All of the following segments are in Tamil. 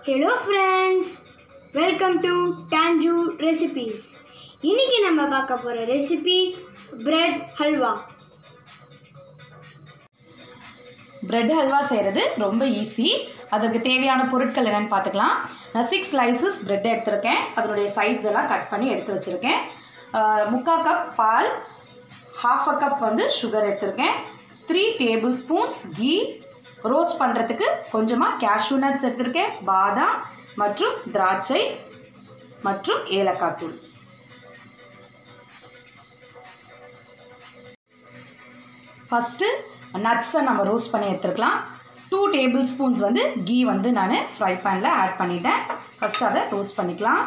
ஹலோ ஃப்ரெண்ட்ஸ் வெல்கம் டு டான்ஜூ ரெசிபீஸ் இன்னைக்கு நம்ம பார்க்க போகிற recipe bread halwa bread halwa செய்கிறது ரொம்ப ஈஸி அதற்கு தேவையான பொருட்கள் என்னென்னு பார்த்துக்கலாம் நான் சிக்ஸ் ஸ்லைசஸ் பிரெட் எடுத்திருக்கேன் அதனுடைய சைட்ஸ் எல்லாம் கட் பண்ணி எடுத்து வச்சுருக்கேன் முக்கால் கப் பால் ஹாஃப் அ கப் வந்து சுகர் எடுத்திருக்கேன் three tablespoons ghee roast பண்ணுறதுக்கு கொஞ்சமாக கேஷ்யூ நட்ஸ் எடுத்திருக்கேன் பாதாம் மற்றும் திராட்சை மற்றும் ஏலக்காய் தூள் ஃபஸ்ட்டு நட்ஸை நம்ம ரோஸ்ட் பண்ணி எடுத்துருக்கலாம் டூ டேபிள் ஸ்பூன்ஸ் வந்து கீ வந்து நான் ஃப்ரை பேனில் ஆட் பண்ணிட்டேன் ஃபஸ்ட்டு அதை ரோஸ்ட் பண்ணிக்கலாம்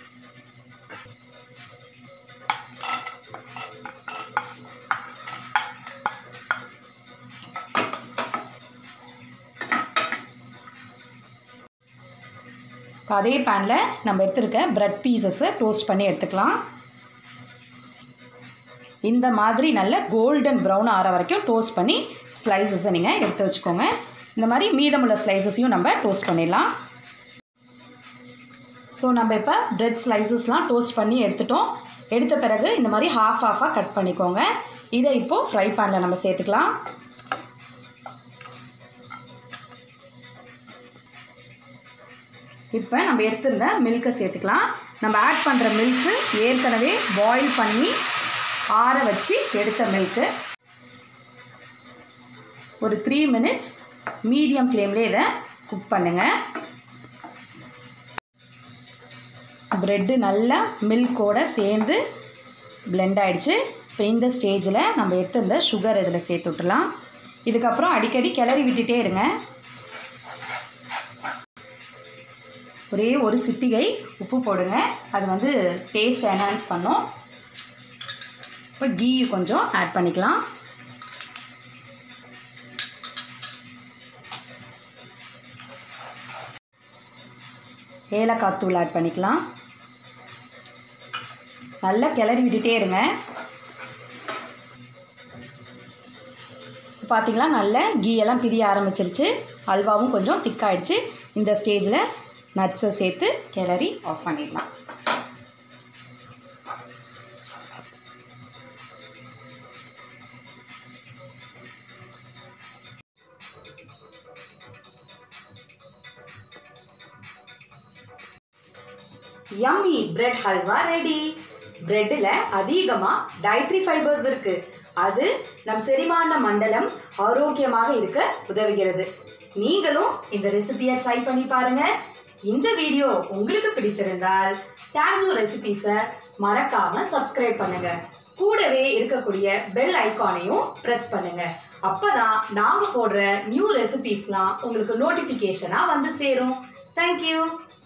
இப்போ அதே பேனில் நம்ம எடுத்துருக்க ப்ரெட் பீசஸை டோஸ்ட் பண்ணி எடுத்துக்கலாம் இந்த மாதிரி நல்ல கோல்டன் ப்ரௌன் ஆற வரைக்கும் டோஸ்ட் பண்ணி ஸ்லைசஸை நீங்கள் எடுத்து வச்சுக்கோங்க இந்த மாதிரி மீதமுள்ள ஸ்லைசஸையும் நம்ம டோஸ்ட் பண்ணிடலாம் ஸோ நம்ம இப்போ பிரெட் ஸ்லைசஸ்லாம் டோஸ்ட் பண்ணி எடுத்துட்டோம் எடுத்த பிறகு இந்த மாதிரி ஹாஃப் ஹாஃபாக கட் பண்ணிக்கோங்க இதை இப்போது ஃப்ரை பேனில் நம்ம சேர்த்துக்கலாம் இப்போ நம்ம எடுத்திருந்த மில்கை சேர்த்துக்கலாம் நம்ம ஆட் பண்ணுற மில்க்கு ஏற்கனவே பாயில் பண்ணி ஆற வச்சு எடுத்த மில்க்கு ஒரு த்ரீ மினிட்ஸ் மீடியம் ஃப்ளேம்லேயே இதை குக் பண்ணுங்கள் ப்ரெட்டு நல்லா மில்கோடு சேர்ந்து பிளெண்ட் ஆகிடுச்சு இப்போ இந்த ஸ்டேஜில் நம்ம எடுத்திருந்த சுகர் இதில் சேர்த்து விட்டுலாம் இதுக்கப்புறம் அடிக்கடி கிளறி விட்டுட்டே இருங்க ஒரே ஒரு சிட்டிகை உப்பு போடுங்க அது வந்து டேஸ்ட் என்ஹான்ஸ் பண்ணும் இப்போ கீ கொஞ்சம் ஆட் பண்ணிக்கலாம் ஏலக்காய் தூள் ஆட் பண்ணிக்கலாம் நல்லா கிளறி விட்டுட்டே இருங்க பார்த்தீங்களா நல்ல கீ எல்லாம் பிரிய ஆரம்பிச்சிருச்சு அல்வாவும் கொஞ்சம் திக்காயிடுச்சு இந்த ஸ்டேஜில் நட்ஸை சேர்த்து கிளறி ஆஃப் பண்ணிடலாம் யம்மி பிரெட் ஹல்வா ரெடி பிரெட்டில் அதிகமாக டயட்ரி ஃபைபர்ஸ் இருக்கு அது நம் செரிமான மண்டலம் ஆரோக்கியமாக இருக்க உதவுகிறது நீங்களும் இந்த ரெசிபியை ட்ரை பண்ணி பாருங்க இந்த வீடியோ உங்களுக்கு பிடித்திருந்தால் டான்ஜோ ரெசிபிஸை மறக்காம சப்ஸ்கிரைப் பண்ணுங்க கூடவே இருக்கக்கூடிய பெல் ஐக்கானையும் ப்ரெஸ் பண்ணுங்க அப்பதான் நாங்க போடுற நியூ ரெசிபிஸ்லாம் உங்களுக்கு நோட்டிஃபிகேஷனா வந்து சேரும் தேங்க்யூ